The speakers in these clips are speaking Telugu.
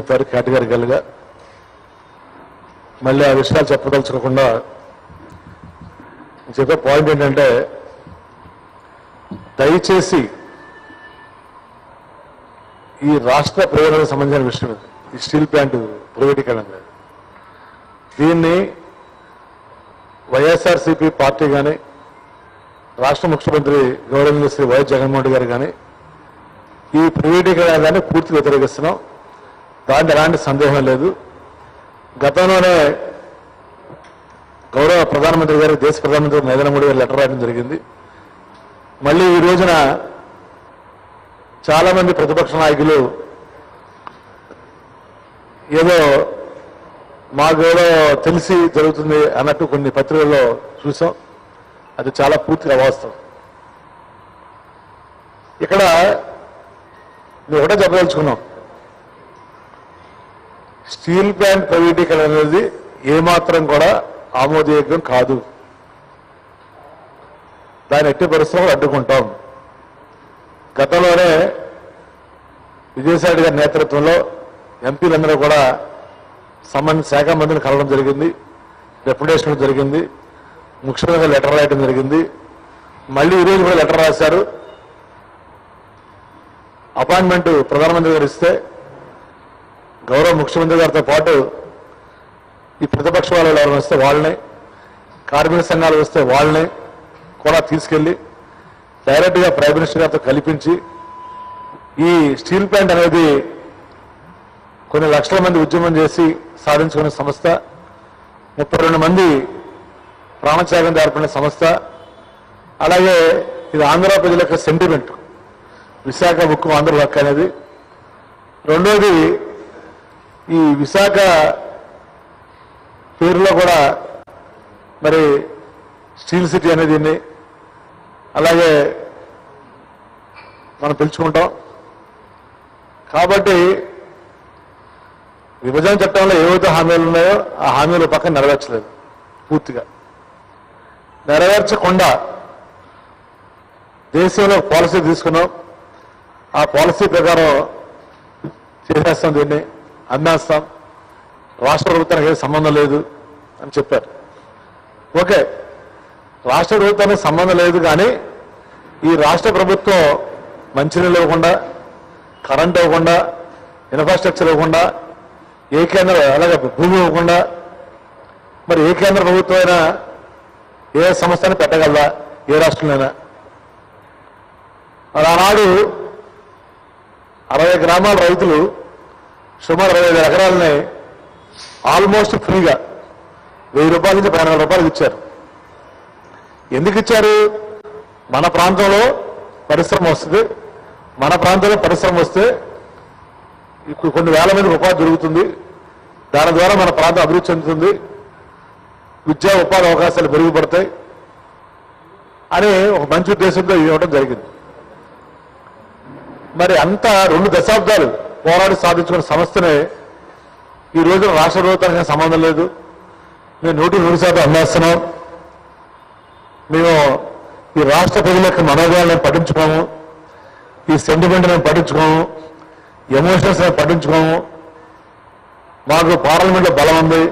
చెప్పారు కేటగిరికల్గా మళ్ళీ ఆ విషయాలు చెప్పదలుచుకోకుండా చెప్పే పాయింట్ ఏంటంటే దయచేసి ఈ రాష్ట్ర ప్రయోజనాలకు సంబంధించిన విషయం ఇది. ఈ స్టీల్ ప్లాంట్ ప్రైవేటీకరణ అనేది. దీన్ని వైఎస్ఆర్సీపీ పార్టీ కానీ రాష్ట్ర ముఖ్యమంత్రి గౌరవనీయ శ్రీ వైఎస్ జగన్మోహన్ రెడ్డి గారు కానీ ఈ ప్రైవేటీకరణ కానీ పూర్తిగా వ్యతిరేకిస్తున్నాం దాంట్లో ఎలాంటి సందేహం లేదు గతంలోనే గౌరవ ప్రధానమంత్రి గారు దేశ ప్రధానమంత్రి నరేంద్ర మోడీ గారు లెటర్ రాయడం జరిగింది మళ్ళీ ఈ రోజున చాలా మంది ప్రతిపక్ష నాయకులు ఏదో మాకేదో తెలిసి జరుగుతుంది అన్నట్టు కొన్ని పత్రికల్లో చూసాం అది చాలా పూర్తిగా అవాస్తవం ఇక్కడ మేము ఒకటే చెప్పదలుచుకున్నాం స్టీల్ ప్లాంట్ ప్రైవేటీకరణ అనేది ఏమాత్రం కూడా ఆమోదయోగ్యం కాదు దాని ఎట్టి పరిశ్రమలు అడ్డుకుంటాం గతంలోనే విజయసాయి గారి నేతృత్వంలో ఎంపీలందరూ కూడా సంబంధిత శాఖ మంత్రిని కలవడం జరిగింది డెప్యుటేషన్ జరిగింది ముఖ్యమంత్రి లెటర్ రాయడం జరిగింది మళ్ళీ ఈరోజు కూడా లెటర్ రాశారు అపాయింట్మెంట్ ప్రధానమంత్రి గారు ఇస్తే గౌరవ ముఖ్యమంత్రి గారితో పాటు ఈ ప్రతిపక్ష వాళ్ళు ఎవరైనా వస్తే వాళ్ళని కార్మిక సంఘాలు వస్తే వాళ్ళని కూడా తీసుకెళ్లి డైరెక్ట్గా ప్రైమ్ మినిస్టర్ గారితో కల్పించి ఈ స్టీల్ ప్లాంట్ అనేది కొన్ని లక్షల మంది ఉద్యమం చేసి సాధించుకునే సంస్థ ముప్పై రెండు మంది ప్రాణత్యాగం జరిపిన సంస్థ అలాగే ఇది ఆంధ్ర ప్రజల యొక్క సెంటిమెంట్ విశాఖ ముక్కు ఆంధ్ర హక్కు అనేది రెండోది ఈ విశాఖ పేరులో కూడా మరి స్టీల్ సిటీ అనేది దీన్ని అలాగే మనం పిలుచుకుంటాం కాబట్టి విభజన చట్టంలో ఏవైతే హామీలు ఉన్నాయో ఆ హామీలు పక్కన నెరవేర్చలేదు పూర్తిగా నెరవేర్చకుండా దేశంలో పాలసీ తీసుకున్నాం ఆ పాలసీ ప్రకారం చేసేస్తాం దీన్ని అమ్మేస్తాం రాష్ట్ర ప్రభుత్వానికి ఏం సంబంధం లేదు అని చెప్పారు ఓకే రాష్ట్ర ప్రభుత్వానికి సంబంధం లేదు కానీ ఈ రాష్ట్ర ప్రభుత్వం మంచినీళ్ళు ఇవ్వకుండా కరెంట్ ఇవ్వకుండా ఇన్ఫ్రాస్ట్రక్చర్ ఇవ్వకుండా ఏ కేంద్ర అలాగే భూమి ఇవ్వకుండా మరి ఏ కేంద్ర ప్రభుత్వం అయినా ఏ సంస్థని పెట్టగలదా ఏ రాష్ట్రంలోనైనా మరి ఆనాడు అరవై గ్రామాల రైతులు సుమారు అరవై ఐదు ఎకరాలని ఆల్మోస్ట్ ఫ్రీగా వెయ్యి రూపాయల నుంచి పదిహేను వేల రూపాయలకు ఇచ్చారు ఎందుకు ఇచ్చారు మన ప్రాంతంలో పరిశ్రమ వస్తుంది మన ప్రాంతంలో పరిశ్రమ వస్తే ఇప్పుడు కొన్ని వేల మందికి ఉపాధి దొరుకుతుంది దాని ద్వారా మన ప్రాంతం అభివృద్ధి చెందుతుంది విద్యా ఉపాధి అవకాశాలు మెరుగుపడతాయి అని ఒక మంచి ఉద్దేశంతో ఇవ్వడం జరిగింది మరి అంత రెండు దశాబ్దాలు పోరాడి సాధించుకున్న సంస్థనే ఈ రోజున రాష్ట్ర ప్రభుత్వానికి సంబంధం లేదు మేము నూటి నూరు శాతం అమ్మేస్తున్నాం మేము ఈ రాష్ట్ర ప్రజల యొక్క మనోభావాలను పట్టించుకోము ఈ సెంటిమెంట్ మేము పట్టించుకోము ఎమోషన్స్ మేము పట్టించుకోము మాకు పార్లమెంట్లో బలం ఉంది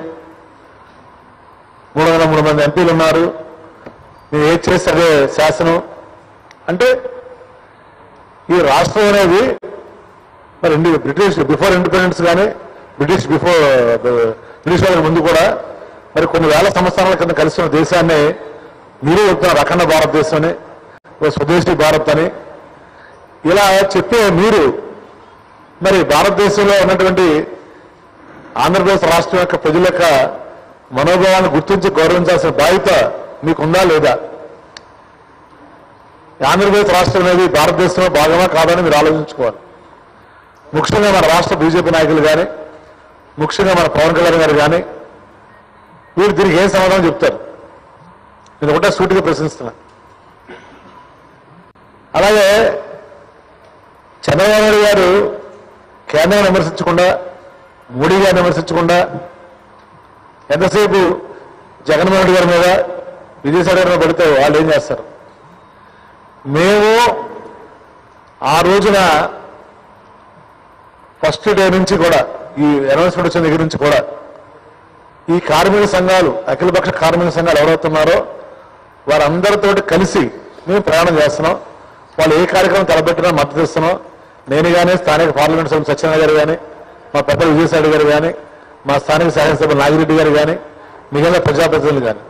మూడు వందల మూడు మంది ఎంపీలు ఉన్నారు మేము ఏది చేస్తే అదే శాసనం అంటే ఈ రాష్ట్రం అనేది మరి ఇండి బ్రిటిష్ బిఫోర్ ఇండిపెండెన్స్ కానీ బ్రిటిష్ బిఫోర్ బ్రిటిష్ వాళ్ళకి ముందు కూడా మరి కొన్ని వేల సంవత్సరాల కింద కలిసి ఉన్న దేశాన్ని మీరే చెప్తున్నారు అఖండ భారతదేశం అని ఓ స్వదేశీ భారత్ అని ఇలా చెప్పే మీరు మరి భారతదేశంలో ఉన్నటువంటి ఆంధ్రప్రదేశ్ రాష్ట్రం యొక్క ప్రజల యొక్క మనోభావాన్ని గుర్తించి గౌరవించాల్సిన బాధ్యత మీకుందా లేదా ఈ ఆంధ్రప్రదేశ్ రాష్ట్రం అనేది భారతదేశంలో భాగమా కాదని మీరు ఆలోచించుకోవాలి ముఖ్యంగా మన రాష్ట్ర బీజేపీ నాయకులు కానీ ముఖ్యంగా మన పవన్ కళ్యాణ్ గారు కానీ వీరు దీనికి ఏం సమాధానం చెప్తారు నేను ఒకటే సూటిగా ప్రశ్నిస్తున్నా అలాగే చంద్రబాబు నాయుడు గారు కేంద్రం విమర్శించకుండా మోడీ గారిని విమర్శించకుండా ఎంతసేపు జగన్మోహన్ రెడ్డి గారి మీద విజయసాయి గారి మీద పడితే వాళ్ళు ఏం చేస్తారు మేము ఆ రోజున ఫస్ట్ డే నుంచి కూడా ఈ అనౌన్స్మెంట్ వచ్చిన దగ్గర నుంచి కూడా ఈ కార్మిక సంఘాలు అఖిలపక్ష కార్మిక సంఘాలు ఎవరవుతున్నారో వారందరితోటి కలిసి మేము ప్రయాణం చేస్తున్నాం వాళ్ళు ఏ కార్యక్రమం తలపెట్టినా మద్దతు ఇస్తున్నాం నేను కానీ స్థానిక పార్లమెంట్ సభ్యులు సత్యనారాయణ గారు కానీ మా పెద్దలు విజయసాయి గారు కానీ మా స్థానిక శాసనసభ్యులు నాగిరెడ్డి గారు కానీ మిగిలిన ప్రజాప్రతినిధులు కానీ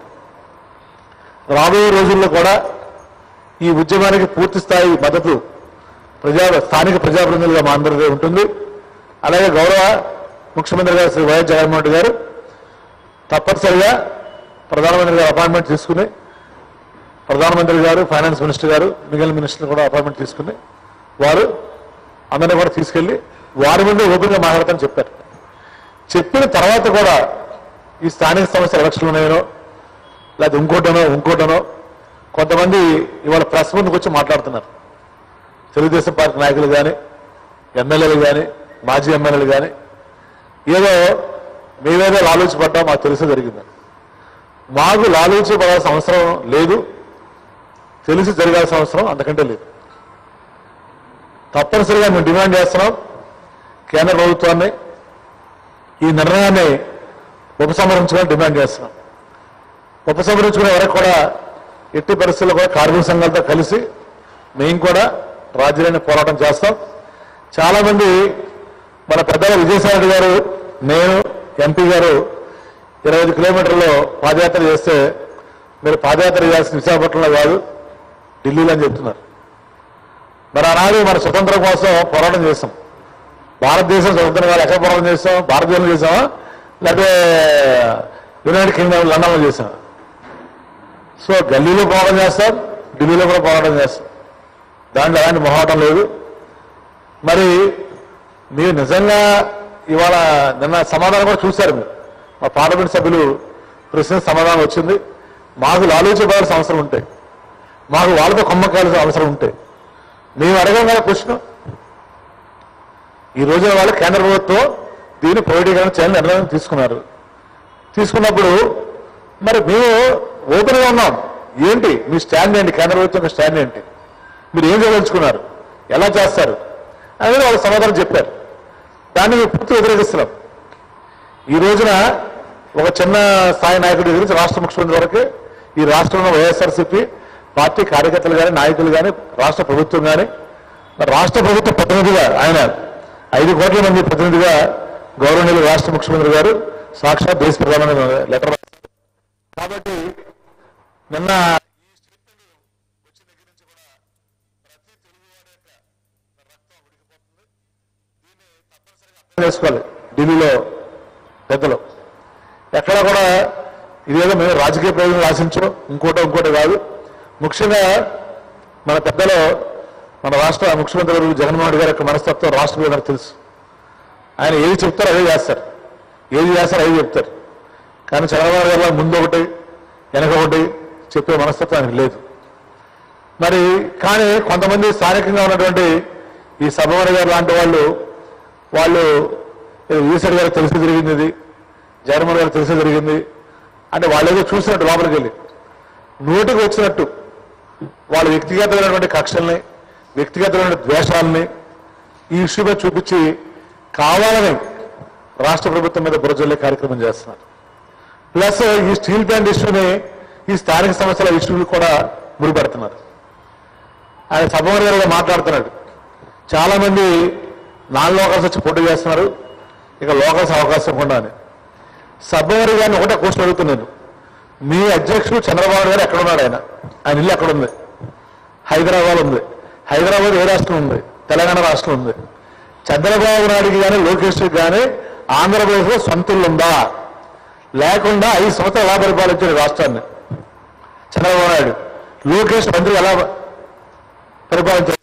రాబోయే రోజుల్లో కూడా ఈ ఉద్యమానికి పూర్తి స్థాయి మద్దతు ప్రజా స్థానిక ప్రజాప్రతినిధులుగా మా అందరికీ ఉంటుంది అలాగే గౌరవ ముఖ్యమంత్రి గారు శ్రీ వైఎస్ జగన్మోహన్ రెడ్డి గారు తప్పనిసరిగా ప్రధానమంత్రి గారు అపాయింట్మెంట్ తీసుకుని ప్రధానమంత్రి గారు ఫైనాన్స్ మినిస్టర్ గారు మిగిలిన మినిస్టర్ కూడా అపాయింట్మెంట్ తీసుకుని వారు అందరినీ కూడా తీసుకెళ్లి వారి ముందు ఓపెన్గా మాట్లాడతామని చెప్పారు చెప్పిన తర్వాత కూడా ఈ స్థానిక సంస్థల ఎలక్షన్లు ఉన్నాయనో లేదా ఇంకోటనో ఇంకోటనో కొంతమంది ఇవాళ ప్రెస్ ముందుకు వచ్చి మాట్లాడుతున్నారు తెలుగుదేశం పార్టీ నాయకులు కానీ ఎమ్మెల్యేలు కానీ మాజీ ఎమ్మెల్యేలు కానీ ఏదో మేమేదో లాలూచిపడ్డా మాకు తెలిసే జరిగింది మాకు లాలూచి పడాల్సిన అవసరం లేదు తెలిసి జరగాల్సిన అవసరం అంతకంటే లేదు తప్పనిసరిగా మేము డిమాండ్ చేస్తున్నాం కేంద్ర ప్రభుత్వాన్ని ఈ నిర్ణయాన్ని ఉపసంహరించుకొని డిమాండ్ చేస్తున్నాం ఉపసంహరించుకునే వరకు కూడా ఎట్టి పరిస్థితుల్లో కూడా కార్మిక సంఘాలతో కలిసి మేము కూడా రాజ్యాన్ని పోరాటం చేస్తాం చాలా మంది మన పెద్దల విజయసాయి రెడ్డి గారు నేను ఎంపీ గారు ఇరవై ఐదు కిలోమీటర్లు పాదయాత్ర చేస్తే మీరు పాదయాత్ర చేయాల్సిన విశాఖపట్నంలో కాదు ఢిల్లీలో అని చెప్తున్నారు మరి ఆనాడు మన స్వతంత్రం కోసం పోరాటం చేస్తాం భారతదేశం స్వతంత్రం కాదు ఎక్కడ పోరాటం చేస్తాం భారతదేశంలో చేసామా లేకపోతే యునైటెడ్ కింగ్డమ్ లండన్లో చేసామా సో గల్లీలో పోరాటం చేస్తాం ఢిల్లీలో కూడా పోరాటం చేస్తాం దాంట్లో ఎలాంటి మొహాటం లేదు మరి మీరు నిజంగా ఇవాళ నిన్న సమాధానం కూడా చూశారు మీరు మా పార్లమెంట్ సభ్యులు ప్రశ్న సమాధానం వచ్చింది మాకు ఆలోచించబడాల్సిన అవసరం ఉంటే మాకు వాళ్ళతో కొమ్మకాల్సిన అవసరం ఉంటే మేము అడగం కదా క్వశ్చన్ ఈ రోజున వాళ్ళు కేంద్ర ప్రభుత్వం దీన్ని ప్రైవేటీకరణ చేయాలని నిర్ణయం తీసుకున్నారు తీసుకున్నప్పుడు మరి మేము ఓపెన్గా ఉన్నాం ఏంటి మీ స్టాండ్ ఏంటి కేంద్ర ప్రభుత్వం యొక్క స్టాండ్ ఏంటి మీరు ఏం చేయదలుచుకున్నారు ఎలా చేస్తారు అనేది వాళ్ళు సమాధానం చెప్పారు దాన్ని మేము పూర్తి వ్యతిరేకిస్తున్నాం ఈ రోజున ఒక చిన్న స్థాయి నాయకుడి దగ్గర నుంచి రాష్ట్ర ముఖ్యమంత్రి వరకు ఈ రాష్ట్రంలో వైఎస్ఆర్సీపీ పార్టీ కార్యకర్తలు కానీ నాయకులు కానీ రాష్ట్ర ప్రభుత్వం కానీ మరి రాష్ట్ర ప్రభుత్వ ప్రతినిధిగా ఆయన ఐదు కోట్ల మంది ప్రతినిధిగా గౌరవనీయులు రాష్ట్ర ముఖ్యమంత్రి గారు సాక్షాత్ దేశ ప్రధాని లెటర్ రాశారు. కాబట్టి నిన్న చేసుకోవాలి ఢిల్లీలో పెద్దలు ఎక్కడ కూడా ఇదేదో మేము రాజకీయ ప్రయోజనం ఆశించం ఇంకోటో ఇంకోటి కాదు ముఖ్యంగా మన పెద్దలు మన రాష్ట్ర ముఖ్యమంత్రి గారు జగన్మోహన్ రెడ్డి గారి యొక్క మనస్తత్వం రాష్ట్ర ప్రజలకు తెలుసు ఆయన ఏది చెప్తారో అదే చేస్తారు ఏది చేస్తారో అదే చెప్తారు కానీ చంద్రబాబు గారు ముందు ఒకటి వెనక ఒకటి చెప్పే మనస్తత్వం ఆయనకు లేదు మరి కానీ కొంతమంది స్థానికంగా ఉన్నటువంటి ఈ సభవరి గారు లాంటి వాళ్ళు వాళ్ళు ఈశ్వర్ గారు తెలిసి జరిగింది ఇది జగన్మోహన్ గారు తెలిసి జరిగింది అంటే వాళ్ళు ఏదో చూసినట్టు లోపలికి వెళ్ళి నోటికి వచ్చినట్టు వాళ్ళ వ్యక్తిగతమైనటువంటి కక్షల్ని వ్యక్తిగతమైన ద్వేషాలని ఈ ఇష్యూ మీద చూపించి కావాలని రాష్ట్ర ప్రభుత్వం మీద బురజల్లే కార్యక్రమం చేస్తున్నారు ప్లస్ ఈ స్టీల్ ప్లాంట్ ఇష్యూని ఈ స్థానిక సమస్యల ఇష్యూలు కూడా ముడిపెడుతున్నారు ఆయన సభవరి గారుగా మాట్లాడుతున్నాడు చాలా మంది నాన్ లోకల్స్ వచ్చి పోటీ చేస్తున్నారు ఇక లోకల్స్ అవకాశం కూడా అని సభవరి గారిని ఒకటే క్వశ్చన్ అడుగుతున్నాను మీ అధ్యక్షుడు చంద్రబాబు గారు ఎక్కడ ఉన్నాడు ఆయన ఆయన ఇల్లు ఎక్కడ ఉంది హైదరాబాద్ ఉంది హైదరాబాద్ ఏ రాష్ట్రం ఉంది తెలంగాణ రాష్ట్రం ఉంది చంద్రబాబు నాయుడుకి కానీ లోకేష్కి కానీ ఆంధ్రప్రదేశ్లో సొంత ఇల్లు ఉందా లేకుండా ఐదు సంవత్సరాలు ఎలా పరిపాలించారు రాష్ట్రాన్ని చంద్రబాబు నాయుడు లోకేష్ మంత్రి ఎలా పరిపాలించారు